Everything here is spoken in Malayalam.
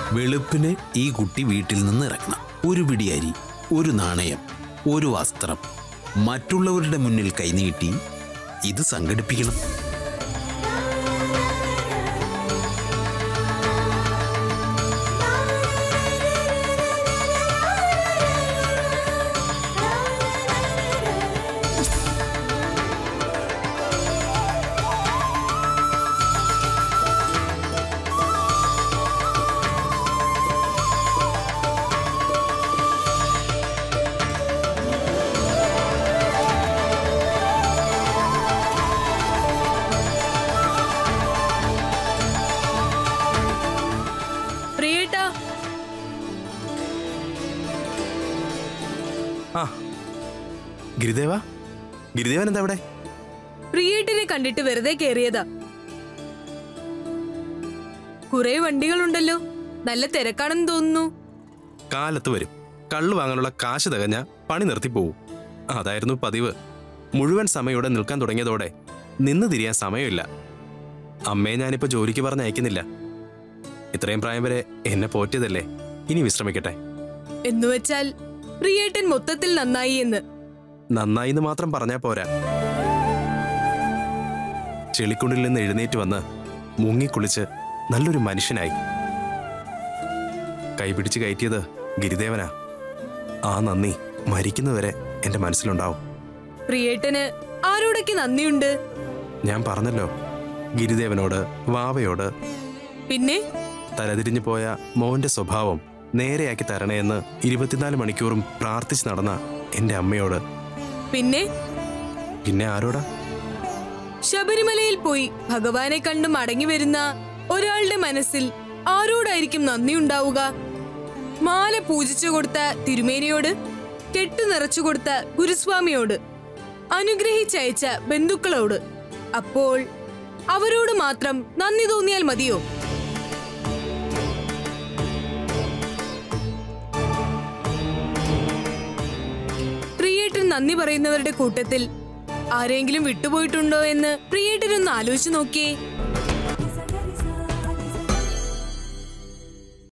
വെളുപ്പിന് ഈ കുട്ടി വീട്ടിൽ നിന്ന് ഇറങ്ങണം ഒരു പിടി അരി ഒരു നാണയം ഒരു വസ്ത്രം മറ്റുള്ളവരുടെ മുന്നിൽ കൈനീട്ടി ഇത് സംഘടിപ്പിക്കണം പ്രിയേട്ടാ ആ ഗിരിദേവ ഗിരിദേവൻ എന്താ അവിടെ പ്രിയേട്ടിനെ കണ്ടിട്ട് വെറുതെ കേറിയതാ കുറെ വണ്ടികളുണ്ടല്ലോ നല്ല തിരക്കാണെന്ന് തോന്നുന്നു കാലത്ത് വരും കള്ളു വാങ്ങാനുള്ള കാശ് തികഞ്ഞ പണി നിർത്തി പോവും അതായിരുന്നു പതിവ് മുഴുവൻ സമയം ഇവിടെ നിൽക്കാൻ തുടങ്ങിയതോടെ നിന്ന് തിരിയാൻ സമയമില്ല അമ്മയെ ഞാനിപ്പോ ജോലിക്ക് പറഞ്ഞ് അയക്കുന്നില്ല ഇത്രയും പ്രായം വരെ എന്നെ പോറ്റിയതല്ലേ ഇനി വിശ്രമിക്കട്ടെ എന്നുവെച്ചാൽ പ്രിയേട്ടൻ മൊത്തത്തിൽ നന്നായി എന്ന് നന്നായി എന്ന് മാത്രം പറഞ്ഞാ പോരാ ചെളിക്കുണ്ടിൽ നിന്ന് എഴുന്നേറ്റ് വന്ന് മുങ്ങിക്കുളിച്ച് നല്ലൊരു മനുഷ്യനായി കൈപിടിച്ച് കയറ്റിയത് ഗിരിദേവനാ ആ നന്ദി മരിക്കുന്നവരെ എന്റെ മനസ്സിലുണ്ടാവും പ്രിയേട്ടന് ആരോടൊക്കെ നന്ദിയുണ്ട് ഞാൻ പറഞ്ഞല്ലോ ഗിരിദേവനോട് വാവയോട് പിന്നെ തലതിരിഞ്ഞു പോയ മോന്റെ സ്വഭാവം നേരെയാക്കി തരണേയെന്ന് ഇരുപത്തിനാല് മണിക്കൂറും പ്രാർത്ഥിച്ച് നടന്ന എന്റെ അമ്മയോട് പിന്നെ പിന്നെ ആരോടാ ശബരിമലയിൽ പോയി ഭഗവാനെ കണ്ട് മടങ്ങി വരുന്ന ഒരാളുടെ മനസ്സിൽ ആരോടായിരിക്കും നന്ദി ഉണ്ടാവുക മാല പൂജിച്ചു കൊടുത്ത തിരുമേനിയോട് കെട്ടു നിറച്ചു കൊടുത്ത ഗുരുസ്വാമിയോട് അനുഗ്രഹിച്ചയച്ച ബന്ധുക്കളോട് അപ്പോൾ അവരോട് മാത്രം നന്ദി തോന്നിയാൽ മതിയോ പ്രിയേട്ടൻ നന്ദി പറയുന്നവരുടെ കൂട്ടത്തിൽ ആരെങ്കിലും വിട്ടുപോയിട്ടുണ്ടോ എന്ന് പ്രിയേട്ടനൊന്ന് ആലോചിച്ചു നോക്കിയേ